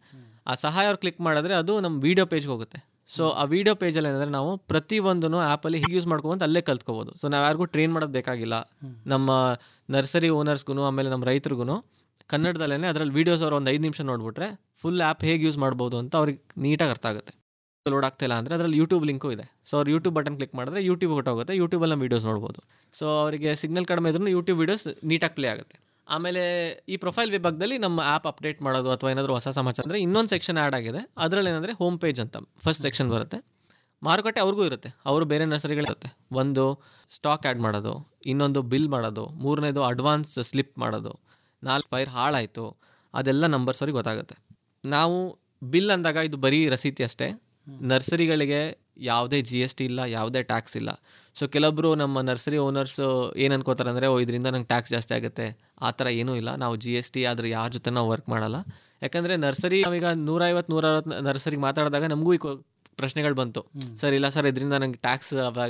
ಆ ಸಹಾಯ ಅವ್ರು ಕ್ಲಿಕ್ ಮಾಡಿದ್ರೆ ಅದು ನಮ್ಮ ವೀಡಿಯೋ ಪೇಜ್ಗೆ ಹೋಗುತ್ತೆ ಸೊ ಆ ವಿಡಿಯೋ ಪೇಜಲ್ಲಿ ಏನಂದರೆ ನಾವು ಪ್ರತಿಯೊಂದನ್ನು ಆ್ಯಪಲ್ಲಿ ಹೇಗೆ ಯೂಸ್ ಮಾಡ್ಕೊಬೋದು ಅಲ್ಲೇ ಕಲ್ತ್ಕೋಬೋದು ಸೊ ನಾವು ಯಾರಿಗೂ ಟ್ರೈನ್ ಮಾಡೋದು ಬೇಕಾಗಿಲ್ಲ ನಮ್ಮ ನರ್ಸರಿ ಓನರ್ಸ್ಗೂ ಆಮೇಲೆ ನಮ್ಮ ರೈತರಿಗೂ ಕನ್ನಡದಲ್ಲೇ ಅದರಲ್ಲಿ ವೀಡಿಯೋಸ್ ಅವ್ರು ಒಂದು ಐದು ನಿಮಿಷ ನೋಡ್ಬಿಟ್ರೆ ಫುಲ್ ಆ್ಯಪ್ ಹೇಗೆ ಯೂಸ್ ಮಾಡ್ಬೋದು ಅಂತ ಅವ್ರಿಗೆ ನೀಟಾಗಿ ಅರ್ಥ ಆಗುತ್ತೆ ಲೋಡ್ ಆಗ್ತಿಲ್ಲ ಅಂದರೆ ಅದರಲ್ಲಿ ಯೂಟ್ಯೂಬ್ ಲಿಂಕು ಇದೆ ಸೊ ಅವ್ರು ಯೂಟ್ಯೂಬ್ ಬಟನ್ ಕ್ಲಿಕ್ ಮಾಡಿದ್ರೆ ಯೂಟ್ಯೂಬ್ ಹೊಟ್ಟೋಗುತ್ತೆ ಯೂಟ್ಯೂಬಲ್ಲಿ ನಮ್ಮ ವೀಡಿಯೋಸ್ ನೋಡ್ಬೋದು ಸೊ ಅವರಿಗೆ ಸಿಗ್ನಲ್ ಕಡಿಮೆ ಇದ್ರೂ ಯೂಟ್ಯೂಬ್ ವೀಡಿಯೋಸ್ ನೀಟಾಗಿ ಪ್ಲೇ ಆಗುತ್ತೆ ಆಮೇಲೆ ಈ ಪ್ರೊಫೈಲ್ ವಿಭಾಗದಲ್ಲಿ ನಮ್ಮ ಆ್ಯಪ್ ಅಪ್ಡೇಟ್ ಮಾಡೋದು ಅಥವಾ ಏನಾದರೂ ಹೊಸ ಸಮಾಚಾರ ಅಂದರೆ ಇನ್ನೊಂದು ಸೆಕ್ಷನ್ ಆ್ಯಡ್ ಆಗಿದೆ ಅದರಲ್ಲಿ ಏನಂದರೆ ಹೋಮ್ ಪೇಜ್ ಅಂತ ಫಸ್ಟ್ ಸೆಕ್ಷನ್ ಬರುತ್ತೆ ಮಾರುಕಟ್ಟೆ ಅವ್ರಿಗೂ ಇರುತ್ತೆ ಅವರು ಬೇರೆ ನರ್ಸರಿಗಳಿರುತ್ತೆ ಒಂದು ಸ್ಟಾಕ್ ಆ್ಯಡ್ ಮಾಡೋದು ಇನ್ನೊಂದು ಬಿಲ್ ಮಾಡೋದು ಮೂರನೇದು ಅಡ್ವಾನ್ಸ್ ಸ್ಲಿಪ್ ಮಾಡೋದು ನಾಲ್ಕು ಪೈರ್ ಹಾಳಾಯಿತು ಅದೆಲ್ಲ ನಂಬರ್ಸ್ ಅವ್ರಿಗೆ ಗೊತ್ತಾಗುತ್ತೆ ನಾವು ಬಿಲ್ ಅಂದಾಗ ಇದು ಬರೀ ರಸೀತಿ ಅಷ್ಟೇ ನರ್ಸರಿಗಳಿಗೆ ಯಾವುದೇ ಜಿ ಎಸ್ ಟಿ ಇಲ್ಲ ಯಾವುದೇ ಟ್ಯಾಕ್ಸ್ ಇಲ್ಲ ಸೊ ಕೆಲವೊಬ್ಬರು ನಮ್ಮ ನರ್ಸರಿ ಓನರ್ಸ್ ಏನು ಅನ್ಕೋತಾರೆ ಅಂದರೆ ಓ ಇದರಿಂದ ನಂಗೆ ಟ್ಯಾಕ್ಸ್ ಜಾಸ್ತಿ ಆಗುತ್ತೆ ಆ ಥರ ಏನೂ ಇಲ್ಲ ನಾವು ಜಿ ಎಸ್ ಟಿ ಆದರೆ ಯಾರ ಜೊತೆ ನಾವು ವರ್ಕ್ ಮಾಡಲ್ಲ ಯಾಕಂದರೆ ನರ್ಸರಿ ನಾವೀಗ ನೂರೈವತ್ತು ನೂರೈವತ್ತು ನರ್ಸರಿಗೆ ಮಾತಾಡಿದಾಗ ನಮಗೂ ಈ ಕೊ- ಪ್ರಶ್ನೆಗಳು ಬಂತು ಸರ್ ಇಲ್ಲ ಸರ್ ಇದರಿಂದ ನಂಗೆ ಟ್ಯಾಕ್ಸ್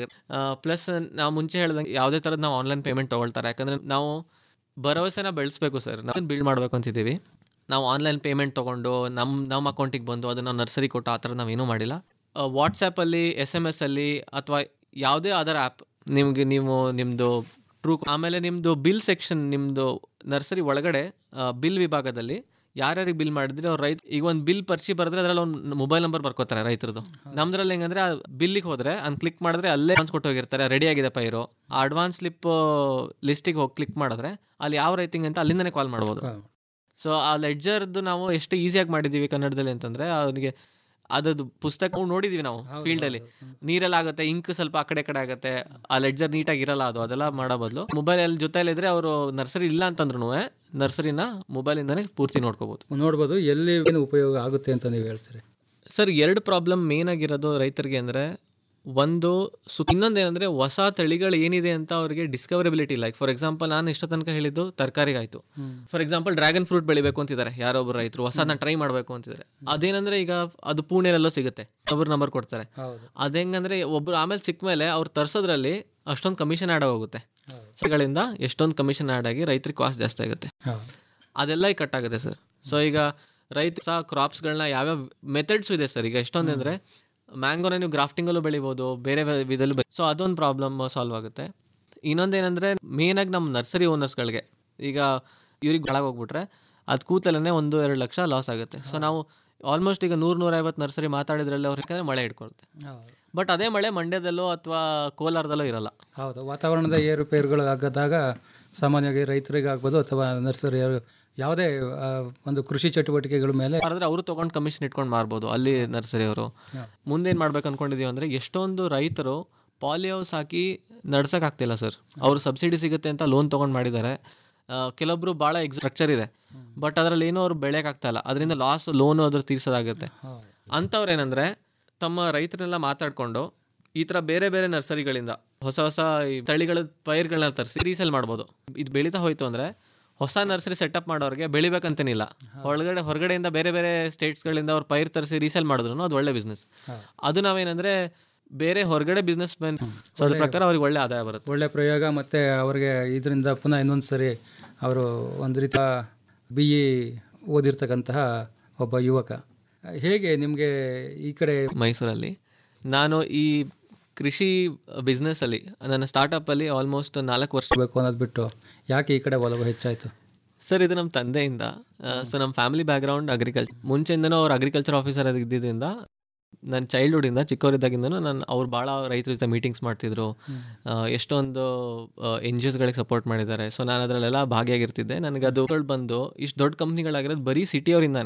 ಪ್ಲಸ್ ನಾವು ಮುಂಚೆ ಹೇಳ್ದಂಗೆ ಯಾವುದೇ ಥರದ್ದು ನಾವು ಆನ್ಲೈನ್ ಪೇಮೆಂಟ್ ತೊಗೊಳ್ತಾರೆ ಯಾಕಂದರೆ ನಾವು ಭರವಸೆನ ಬೆಳೆಸ್ಬೇಕು ಸರ್ ನಾವು ಬಿಲ್ಡ್ ಮಾಡಬೇಕು ಅಂತಿದ್ದೀವಿ ನಾವು ಆನ್ಲೈನ್ ಪೇಮೆಂಟ್ ತೊಗೊಂಡು ನಮ್ಮ ನಮ್ಮ ಅಕೌಂಟಿಗೆ ಬಂದು ಅದನ್ನು ನರ್ಸರಿ ಕೊಟ್ಟು ಆ ಥರ ನಾವೇನೂ ಮಾಡಿಲ್ಲ ವಾಟ್ಸಪ್ಪಲ್ಲಿ ಎಸ್ ಎಮ್ ಎಸ್ ಅಲ್ಲಿ ಅಥವಾ ಯಾವುದೇ ಅದರ್ ಆ್ಯಪ್ ನಿಮಗೆ ನೀವು ನಿಮ್ಮದು ಟ್ರೂ ಆಮೇಲೆ ನಿಮ್ಮದು ಬಿಲ್ ಸೆಕ್ಷನ್ ನಿಮ್ಮದು ನರ್ಸರಿ ಒಳಗಡೆ ಬಿಲ್ ವಿಭಾಗದಲ್ಲಿ ಯಾರ್ಯಾರಿಗೆ ಬಿಲ್ ಮಾಡಿದ್ರೆ ಅವ್ರು ರೈತ ಈಗ ಒಂದು ಬಿಲ್ ಪರ್ಚಿ ಬರೆದ್ರೆ ಅದರಲ್ಲಿ ಒಂದು ಮೊಬೈಲ್ ನಂಬರ್ ಬರ್ಕೋತಾರೆ ರೈತರದು ನಮ್ದ್ರಲ್ಲಿ ಹೆಂಗಂದ್ರೆ ಆ ಬಿಲ್ಲಿಗೆ ಹೋದ್ರೆ ಅನ್ ಕ್ಲಿಕ್ ಮಾಡಿದ್ರೆ ಅಲ್ಲೇ ಅಡ್ವಾನ್ಸ್ ಕೊಟ್ಟು ಹೋಗಿರ್ತಾರೆ ರೆಡಿ ಆಗಿದೆ ಪೈರು ಆ ಅಡ್ವಾನ್ಸ್ ಸ್ಲಿಪ್ ಲಿಸ್ಟಿಗೆ ಹೋಗಿ ಕ್ಲಿಕ್ ಮಾಡಿದ್ರೆ ಅಲ್ಲಿ ಯಾವ ರೈತಿಂಗ್ ಅಂತ ಅಲ್ಲಿಂದನೇ ಕಾಲ್ ಮಾಡ್ಬೋದು ಸೊ ಆ ಲೆಡ್ಜರ್ದು ನಾವು ಎಷ್ಟು ಈಸಿಯಾಗಿ ಮಾಡಿದ್ದೀವಿ ಕನ್ನಡದಲ್ಲಿ ಅಂತಂದ್ರೆ ಅವನಿಗೆ ಅದರದ್ದು ಪುಸ್ತಕ ನಾವು ನೋಡಿದೀವಿ ನಾವು ಫೀಲ್ಡಲ್ಲಿ ನೀರೆಲ್ಲ ಆಗುತ್ತೆ ಇಂಕ್ ಸ್ವಲ್ಪ ಆ ಕಡೆ ಈ ಕಡೆ ಆಗುತ್ತೆ ಆ ಲೆಡ್ಜರ್ ನೀಟಾಗಿ ಇರಲ್ಲ ಅದು ಅದೆಲ್ಲ ಮಾಡೋ ಬದಲು ಮೊಬೈಲ್ ಜೊತೆಲಿದ್ರೆ ಅವರು ನರ್ಸರಿ ಇಲ್ಲ ಅಂತಂದ್ರೂ ನರ್ಸರಿನ ಮೊಬೈಲಿಂದನೇ ಪೂರ್ತಿ ನೋಡ್ಕೋಬೋದು ನೋಡ್ಬೋದು ಎಲ್ಲಿ ಏನು ಉಪಯೋಗ ಆಗುತ್ತೆ ಅಂತ ನೀವು ಹೇಳ್ತೀರಿ ಸರ್ ಎರಡು ಪ್ರಾಬ್ಲಮ್ ಮೇನ್ ಆಗಿರೋದು ರೈತರಿಗೆ ಅಂದರೆ ಒಂದು ಸು ಇನ್ನೊಂದೇನೆಂದರೆ ಹೊಸ ತಳಿಗಳು ಏನಿದೆ ಅಂತ ಅವರಿಗೆ ಡಿಸ್ಕವರಬಿಲಿಟಿ ಲೈಕ್ ಫಾರ್ ಎಕ್ಸಾಂಪಲ್ ನಾನು ಇಷ್ಟ ತನಕ ಹೇಳಿದ್ದು ತರಕಾರಿಗಾಯ್ತು ಫಾರ್ ಎಕ್ಸಾಂಪಲ್ ಡ್ರ್ಯಾಗನ್ ಫ್ರೂಟ್ ಬೆಳಿಬೇಕು ಅಂತಿದ್ದಾರೆ ಯಾರೋ ಒಬ್ಬರು ರೈತರು ಹೊಸದನ್ನ ಟ್ರೈ ಮಾಡಬೇಕು ಅಂತಿದ್ದಾರೆ ಅದೇನಂದ್ರೆ ಈಗ ಅದು ಪುಣೆಲೆಲ್ಲೋ ಸಿಗುತ್ತೆ ಒಬ್ಬರು ನಂಬರ್ ಕೊಡ್ತಾರೆ ಅದೇಂಗಂದ್ರೆ ಒಬ್ರು ಆಮೇಲೆ ಸಿಕ್ಕ ಮೇಲೆ ಅವ್ರು ತರ್ಸೋದ್ರಲ್ಲಿ ಅಷ್ಟೊಂದು ಕಮಿಷನ್ ಆಡ್ ಹೋಗುತ್ತೆ ಗಳಿಂದ ಎಷ್ಟೊಂದು ಕಮಿಷನ್ ಆಡ್ ಆಗಿ ರೈತರಿಗೆ ಕಾಸ್ಟ್ ಜಾಸ್ತಿ ಆಗುತ್ತೆ ಅದೆಲ್ಲ ಈಗ ಕಟ್ ಆಗುತ್ತೆ ಸರ್ ಸೊ ಈಗ ರೈತ ಸಹ ಕ್ರಾಪ್ಸ್ಗಳನ್ನ ಯಾವ್ಯಾವ ಮೆಥಡ್ಸ್ ಇದೆ ಸರ್ ಈಗ ಎಷ್ಟೊಂದು ಅಂದರೆ ಮ್ಯಾಂಗೋನ ನೀವು ಗ್ರಾಫ್ಟಿಂಗಲ್ಲೂ ಬೆಳಿಬೋದು ಬೇರೆ ವಿಧಲ್ಲೂ ಬೆಳಿ ಸೊ ಅದೊಂದು ಪ್ರಾಬ್ಲಮ್ ಸಾಲ್ವ್ ಆಗುತ್ತೆ ಇನ್ನೊಂದೇನೆಂದರೆ ಮೇನಾಗಿ ನಮ್ಮ ನರ್ಸರಿ ಓನರ್ಸ್ಗಳಿಗೆ ಈಗ ಇವ್ರಿಗೆ ಒಳಗೆ ಹೋಗ್ಬಿಟ್ರೆ ಅದು ಕೂತಲೇ ಒಂದು ಎರಡು ಲಕ್ಷ ಲಾಸ್ ಆಗುತ್ತೆ ಸೊ ನಾವು ಆಲ್ಮೋಸ್ಟ್ ಈಗ ನೂರು ನೂರೈವತ್ತು ನರ್ಸರಿ ಮಾತಾಡಿದ್ರಲ್ಲಿ ಅವ್ರು ಯಾಕಂದರೆ ಮಳೆ ಹಿಡ್ಕೊಳುತ್ತೆ ಬಟ್ ಅದೇ ಮಳೆ ಮಂಡ್ಯದಲ್ಲೋ ಅಥವಾ ಕೋಲಾರದಲ್ಲೋ ಇರಲ್ಲ ಹೌದು ವಾತಾವರಣದ ಏರುಪೇರುಗಳು ಆಗದಾಗ ಸಾಮಾನ್ಯವಾಗಿ ರೈತರಿಗೆ ಆಗ್ಬೋದು ಅಥವಾ ನರ್ಸರಿ ಯಾವುದೇ ಆ, ಒಂದು ಕೃಷಿ ಚಟುವಟಿಕೆಗಳ ಮೇಲೆ ಮಾಡಿದ್ರೆ ಅವರು ತೊಗೊಂಡು ಕಮಿಷನ್ ಇಟ್ಕೊಂಡು ಮಾರ್ಬೋದು ಅಲ್ಲಿ ನರ್ಸರಿ ಅವರು ಮುಂದೆ ಏನು ಮಾಡ್ಬೇಕು ಅನ್ಕೊಂಡಿದೀವಿ ಅಂದರೆ ಎಷ್ಟೊಂದು ರೈತರು ಪಾಲಿ ಹೌಸ್ ಹಾಕಿ ನಡ್ಸೋಕ್ಕಾಗ್ತಿಲ್ಲ ಸರ್ ಅವರು ಸಬ್ಸಿಡಿ ಸಿಗುತ್ತೆ ಅಂತ ಲೋನ್ ತೊಗೊಂಡು ಮಾಡಿದ್ದಾರೆ ಆ, ಕೆಲವೊಬ್ರು ಭಾಳ ಎಕ್ಸ್ ಸ್ಟ್ರಕ್ಚರ್ ಇದೆ ಬಟ್ ಅದರಲ್ಲಿ ಏನೋ ಅವ್ರು ಬೆಳೆಯೋಕ್ಕಾಗ್ತಾ ಇಲ್ಲ ಅದರಿಂದ ಲಾಸ್ ಲೋನು ಅದ್ರ ತೀರ್ಸೋದಾಗುತ್ತೆ ಅಂಥವ್ರು ಏನಂದರೆ ತಮ್ಮ ರೈತರೆಲ್ಲ ಮಾತಾಡಿಕೊಂಡು ಈ ಥರ ಬೇರೆ ಬೇರೆ ನರ್ಸರಿಗಳಿಂದ ಹೊಸ ಹೊಸ ಈ ತಳಿಗಳ ಪೈರ್ಗಳನ್ನ ತರಿಸಿ ರೀಸೇಲ್ ಮಾಡ್ಬೋದು ಇದು ಬೆಳೀತಾ ಹೋಯ್ತು ಅಂದರೆ ಹೊಸ ನರ್ಸರಿ ಸೆಟಪ್ ಮಾಡೋರಿಗೆ ಬೆಳಿಬೇಕಂತೇನಿಲ್ಲ ಒಳಗಡೆ ಹೊರಗಡೆಯಿಂದ ಬೇರೆ ಬೇರೆ ಸ್ಟೇಟ್ಸ್ಗಳಿಂದ ಅವ್ರು ಪೈರ್ ತರಿಸಿ ರೀಸೇಲ್ ಮಾಡಿದ್ರು ಅದು ಒಳ್ಳೆ ಬಿಸ್ನೆಸ್ ಅದು ನಾವೇನಂದ್ರೆ ಬೇರೆ ಹೊರಗಡೆ ಬಿಸ್ನೆಸ್ ಮೆನ್ ಸೊ ಅದ್ರ ಪ್ರಕಾರ ಅವ್ರಿಗೆ ಒಳ್ಳೆ ಆದಾಯ ಬರುತ್ತೆ ಒಳ್ಳೆ ಪ್ರಯೋಗ ಮತ್ತು ಅವರಿಗೆ ಇದರಿಂದ ಪುನಃ ಇನ್ನೊಂದು ಸರಿ ಅವರು ಒಂದು ರೀತಿಯ ಬಿ ಇ ಓದಿರ್ತಕ್ಕಂತಹ ಒಬ್ಬ ಯುವಕ ಹೇಗೆ ನಿಮಗೆ ಈ ಕಡೆ ಮೈಸೂರಲ್ಲಿ ನಾನು ಈ ಕೃಷಿ ಬಿಸ್ನೆಸ್ಸಲ್ಲಿ ನನ್ನ ಸ್ಟಾರ್ಟಪ್ಪಲ್ಲಿ ಆಲ್ಮೋಸ್ಟ್ ನಾಲ್ಕು ವರ್ಷ ಬೇಕು ಅನ್ನೋದು ಬಿಟ್ಟು ಯಾಕೆ ಈ ಕಡೆ ಒಲವು ಹೆಚ್ಚಾಯಿತು ಸರ್ ಇದು ನಮ್ಮ ತಂದೆಯಿಂದ ಸೊ ನಮ್ಮ ಫ್ಯಾಮಿಲಿ ಬ್ಯಾಕ್ಗ್ರೌಂಡ್ ಅಗ್ರಿಕಲ್ಚರ್ ಮುಂಚೆಯಿಂದನೂ ಅವ್ರು ಅಗ್ರಿಕಲ್ಚರ್ ಆಫೀಸರ್ ಇದ್ದಿದ್ದರಿಂದ ನನ್ನ ಚೈಲ್ಡ್ಹುಡ್ಡಿಂದ ಚಿಕ್ಕವರಿದ್ದಾಗಿಂದನೂ ನಾನು ಅವ್ರು ಭಾಳ ರೈತರ ಜೊತೆ ಮೀಟಿಂಗ್ಸ್ ಮಾಡ್ತಿದ್ರು ಆ, ಎಷ್ಟೊಂದು ಎನ್ ಜಿ ಒಸ್ಗಳಿಗೆ ಸಪೋರ್ಟ್ ಮಾಡಿದ್ದಾರೆ ಸೊ ನಾನು ಅದರಲ್ಲೆಲ್ಲ ಭಾಗಿಯಾಗಿರ್ತಿದ್ದೆ ನನಗೆ ಅದು ಬಂದು ಇಷ್ಟು ದೊಡ್ಡ ಕಂಪ್ನಿಗಳಾಗಿರೋದು ಬರೀ ಸಿಟಿಯವರಿಂದಾನೆ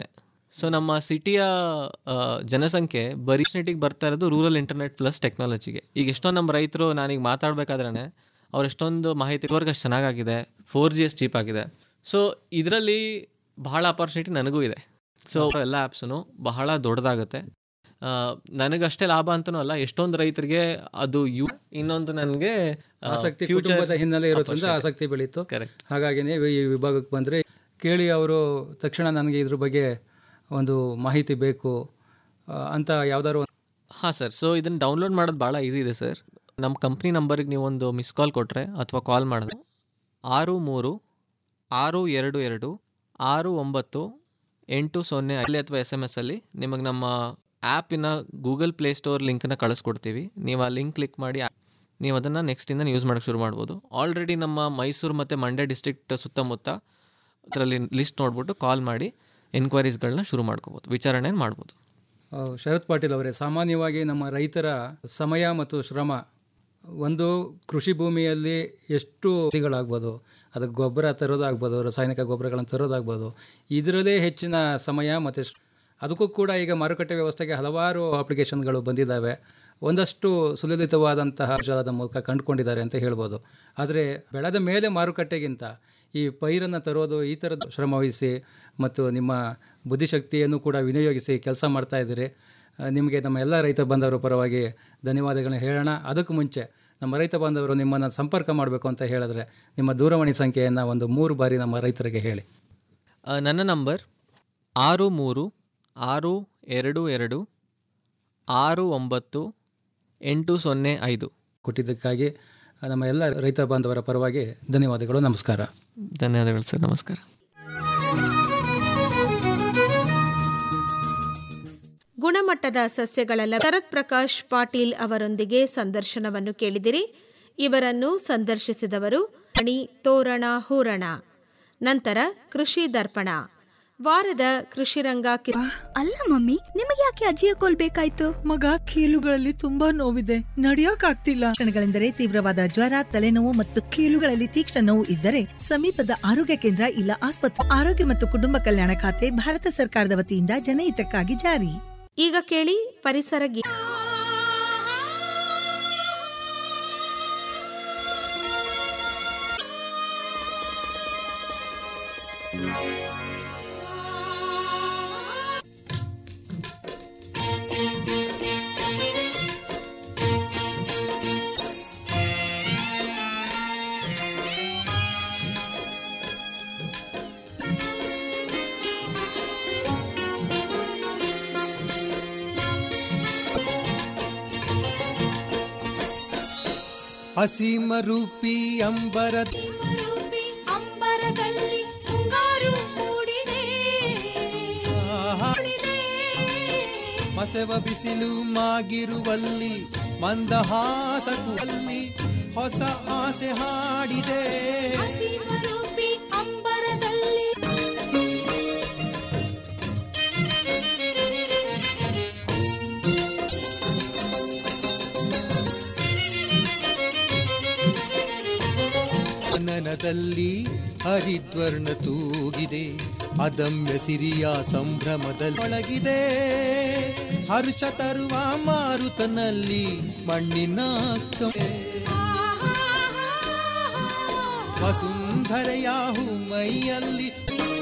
ಸೊ ನಮ್ಮ ಸಿಟಿಯ ಆ, ಜನಸಂಖ್ಯೆ ಬರೀ ನೆಟಿಗೆ ಬರ್ತಾ ಇರೋದು ರೂರಲ್ ಇಂಟರ್ನೆಟ್ ಪ್ಲಸ್ ಟೆಕ್ನಾಲಜಿಗೆ ಈಗ ಎಷ್ಟೊಂದು ನಮ್ಮ ರೈತರು ನಾನೀಗ ಮಾತಾಡಬೇಕಾದ್ರೆ ಅವ್ರು ಎಷ್ಟೊಂದು ಮಾಹಿತಿ ವರ್ಗ ಅಷ್ಟು ಚೆನ್ನಾಗಿದೆ ಫೋರ್ ಜಿ ಎಸ್ ಚೀಪ್ ಆಗಿದೆ ಸೊ ಇದರಲ್ಲಿ ಬಹಳ ಅಪಾರ್ಚುನಿಟಿ ನನಗೂ ಇದೆ ಸೊ ಎಲ್ಲ ಆ್ಯಪ್ಸು ಬಹಳ ದೊಡ್ಡದಾಗುತ್ತೆ ಆ, ನನಗಷ್ಟೇ ಲಾಭ ಅಂತನೂ ಅಲ್ಲ ಎಷ್ಟೊಂದು ರೈತರಿಗೆ ಅದು ಯು ಇನ್ನೊಂದು ನನಗೆ ಆಸಕ್ತಿ ಕುಟುಂಬದ ಹಿನ್ನೆಲೆ ಇರೋದ್ರಿಂದ ಆಸಕ್ತಿ ಬೆಳೀತು ಕರೆಕ್ಟ್ ಹಾಗಾಗಿನೇ ಈ ವಿಭಾಗಕ್ಕೆ ಬಂದರೆ ಕೇಳಿ ಅವರು ತಕ್ಷಣ ನನಗೆ ಇದ್ರ ಬಗ್ಗೆ ಒಂದು ಮಾಹಿತಿ ಬೇಕು ಆ, ಅಂತ ಯಾವ್ದಾದ್ರು ಒಂದು ಹಾಂ ಸರ್ ಸೊ ಇದನ್ನು ಡೌನ್ಲೋಡ್ ಮಾಡೋದು ಭಾಳ ಈಸಿ ಇದೆ ಸರ್ ನಮ್ಮ ಕಂಪ್ನಿ ನಂಬರಿಗೆ ನೀವು ಒಂದು ಮಿಸ್ ಕಾಲ್ ಕೊಟ್ಟರೆ ಅಥವಾ ಕಾಲ್ ಮಾಡಿದ್ರೆ ಆರು ಮೂರು ಆರು ಎರಡು ಎರಡು ಆರು ಒಂಬತ್ತು ಎಂಟು ಸೊನ್ನೆ ಅಲ್ಲಿ ಅಥವಾ ಎಸ್ ಎಮ್ ಎಸ್ಸಲ್ಲಿ ನಿಮಗೆ ನಮ್ಮ ಆ್ಯಪಿನ ಗೂಗಲ್ ಪ್ಲೇ ಸ್ಟೋರ್ ಲಿಂಕನ್ನ ಕಳಿಸ್ಕೊಡ್ತೀವಿ ನೀವು ಆ ಲಿಂಕ್ ಕ್ಲಿಕ್ ಮಾಡಿ ನೀವು ಅದನ್ನು ನೆಕ್ಸ್ಟಿಂದ ಯೂಸ್ ಮಾಡೋಕ್ಕೆ ಶುರು ಮಾಡ್ಬೋದು ಆಲ್ರೆಡಿ ನಮ್ಮ ಮೈಸೂರು ಮತ್ತು ಮಂಡ್ಯ ಡಿಸ್ಟ್ರಿಕ್ಟ್ ಸುತ್ತಮುತ್ತ ಅದರಲ್ಲಿ ಲಿಸ್ಟ್ ನೋಡ್ಬಿಟ್ಟು ಕಾಲ್ ಮಾಡಿ ಎನ್ಕ್ವೈರೀಸ್ಗಳನ್ನ ಶುರು ಮಾಡ್ಕೋಬೋದು ವಿಚಾರಣೆ ಮಾಡ್ಬೋದು ಆ, ಶರತ್ ಪಾಟೀಲ್ ಅವರೇ ಸಾಮಾನ್ಯವಾಗಿ ನಮ್ಮ ರೈತರ ಸಮಯ ಮತ್ತು ಶ್ರಮ ಒಂದು ಕೃಷಿ ಭೂಮಿಯಲ್ಲಿ ಎಷ್ಟು ಗಳಾಗ್ಬೋದು ಅದಕ್ಕೆ ಗೊಬ್ಬರ ತರೋದಾಗ್ಬೋದು ರಾಸಾಯನಿಕ ಗೊಬ್ಬರಗಳನ್ನು ತರೋದಾಗ್ಬೋದು ಇದರಲ್ಲೇ ಹೆಚ್ಚಿನ ಸಮಯ ಮತ್ತು ಶ್ರ- ಅದಕ್ಕೂ ಕೂಡ ಈಗ ಮಾರುಕಟ್ಟೆ ವ್ಯವಸ್ಥೆಗೆ ಹಲವಾರು ಅಪ್ಲಿಕೇಶನ್ಗಳು ಬಂದಿದ್ದಾವೆ ಒಂದಷ್ಟು ಸುಲಲಿತವಾದಂತಹ ಜಾಲದ ಮೂಲಕ ಕಂಡುಕೊಂಡಿದ್ದಾರೆ ಅಂತ ಹೇಳ್ಬೋದು ಆದರೆ ಬೆಳೆದ ಮೇಲೆ ಮಾರುಕಟ್ಟೆಗಿಂತ ಈ ಪೈರನ್ನು ತರೋದು ಈ ಥರದ ಶ್ರಮ ವಹಿಸಿ ಮತ್ತು ನಿಮ್ಮ ಬುದ್ಧಿಶಕ್ತಿಯನ್ನು ಕೂಡ ವಿನಿಯೋಗಿಸಿ ಕೆಲಸ ಮಾಡ್ತಾ ಇದ್ದೀರಿ ಆ, ನಿಮಗೆ ನಮ್ಮ ಎಲ್ಲ ರೈತ ಬಾಂಧವರ ಪರವಾಗಿ ಧನ್ಯವಾದಗಳನ್ನ ಹೇಳೋಣ ಅದಕ್ಕೂ ಮುಂಚೆ ನಮ್ಮ ರೈತ ಬಾಂಧವರು ನಿಮ್ಮನ್ನು ಸಂಪರ್ಕ ಮಾಡಬೇಕು ಅಂತ ಹೇಳಿದ್ರೆ ನಿಮ್ಮ ದೂರವಾಣಿ ಸಂಖ್ಯೆಯನ್ನು ಒಂದು ಮೂರು ಬಾರಿ ನಮ್ಮ ರೈತರಿಗೆ ಹೇಳಿ ಆ, ನನ್ನ ನಂಬರ್ ಆರು ಮೂರು ಆರು ಎರಡು ಎರಡು ಆರು ಒಂಬತ್ತು ಎಂಟು ಸೊನ್ನೆ ಐದು ಕೊಟ್ಟಿದ್ದಕ್ಕಾಗಿ ಆ, ನಮ್ಮ ಎಲ್ಲ ರೈತ ಬಾಂಧವರ ಪರವಾಗಿ ಧನ್ಯವಾದಗಳು ನಮಸ್ಕಾರ ಧನ್ಯವಾದಗಳು ಸರ್ ನಮಸ್ಕಾರ ಗುಣಮಟ್ಟದ ಸಸ್ಯಗಳ ಲ- ಶರತ್ ಪ್ರಕಾಶ್ ಪಾಟೀಲ್ ಅವರೊಂದಿಗೆ ಸಂದರ್ಶನವನ್ನು ಕೇಳಿದಿರಿ ಇವರನ್ನು ಸಂದರ್ಶಿಸಿದವರು ಅಣಿ ತೋರಣ ಹೂರಣ ನಂತರ ಕೃಷಿ ದರ್ಪಣ ವಾರದ ಕೃಷಿರಂಗ ಕಿ- ಅಲ್ಲ ಮಮ್ಮಿ ನಿಮಗೆ ಯಾಕೆ ಅಜ್ಜಿಯ ಕೋಲ್ ಬೇಕಾಯ್ತು ಮಗ ಕೀಲುಗಳಲ್ಲಿ ತುಂಬಾ ನೋವಿದೆ ನಡಿಯೋಕ್ ಆಗ್ತಿಲ್ಲ ಲಕ್ಷಣಗಳೆಂದರೆ ತೀವ್ರವಾದ ಜ್ವರ ತಲೆನೋವು ಮತ್ತು ಕೀಲುಗಳಲ್ಲಿ ತೀಕ್ಷ್ಣ ನೋವು ಇದ್ದರೆ ಸಮೀಪದ ಆರೋಗ್ಯ ಕೇಂದ್ರ ಇಲ್ಲ ಆಸ್ಪತ್ರೆ ಆರೋಗ್ಯ ಮತ್ತು ಕುಟುಂಬ ಕಲ್ಯಾಣ ಖಾತೆ ಭಾರತ ಸರ್ಕಾರದ ವತಿಯಿಂದ ಜನಹಿತಕ್ಕಾಗಿ ಜಾರಿ ಈಗ ಕೇಳಿ ಪರಿಸರ ಗೀ ಅಸೀಮ ರೂಪಿ ಅಂಬರ ಅಂಬರದಲ್ಲಿ ಮುಂಗಾರು ಮೂಡಿದೆ ಮಸೆವ ಬಿಸಿಲು ಮಾಗಿರುವಲ್ಲಿ ಮಂದಹಾಸಕುವಲ್ಲಿ ಹೊಸ ಆಸೆ ಹಾಡಿದೆ ಹಸಿಮರೂಪಿ ಅಂಬರದಲ್ಲಿ ನನದಲ್ಲಿ ಹರಿದ್ವರ್ಣ ತೂಗಿದೆ ಅದಮ್ಯ ಸಿರಿಯ ಸಂಭ್ರಮದಲ್ಲಿ ಒಳಗಿದೆ ಹರ್ಷ ತರುವ ಮಾರುತನಲ್ಲಿ ಮಣ್ಣಿನ ಕವೆ ವಸುಂಧರೆಯ ಮೈಯಲ್ಲಿ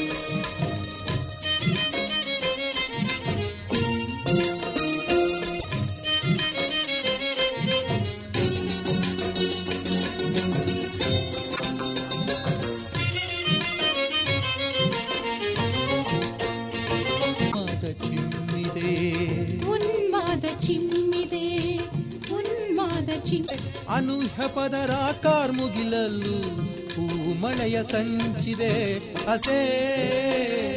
ಚಿಮ್ಮಿದೆ ಉನ್ಮಾದ ಚಿಮ್ಮಿದೆ ಉನ್ಮಾದ ಚಿಮ್ಮಿ ಅನೂಹ್ಯ ಪದರ ಕಾರ್ಮುಗಿಲಲ್ಲೂ ಹೂ ಮಳೆಯ ಸಂಚಿದೆ ಹಸೇ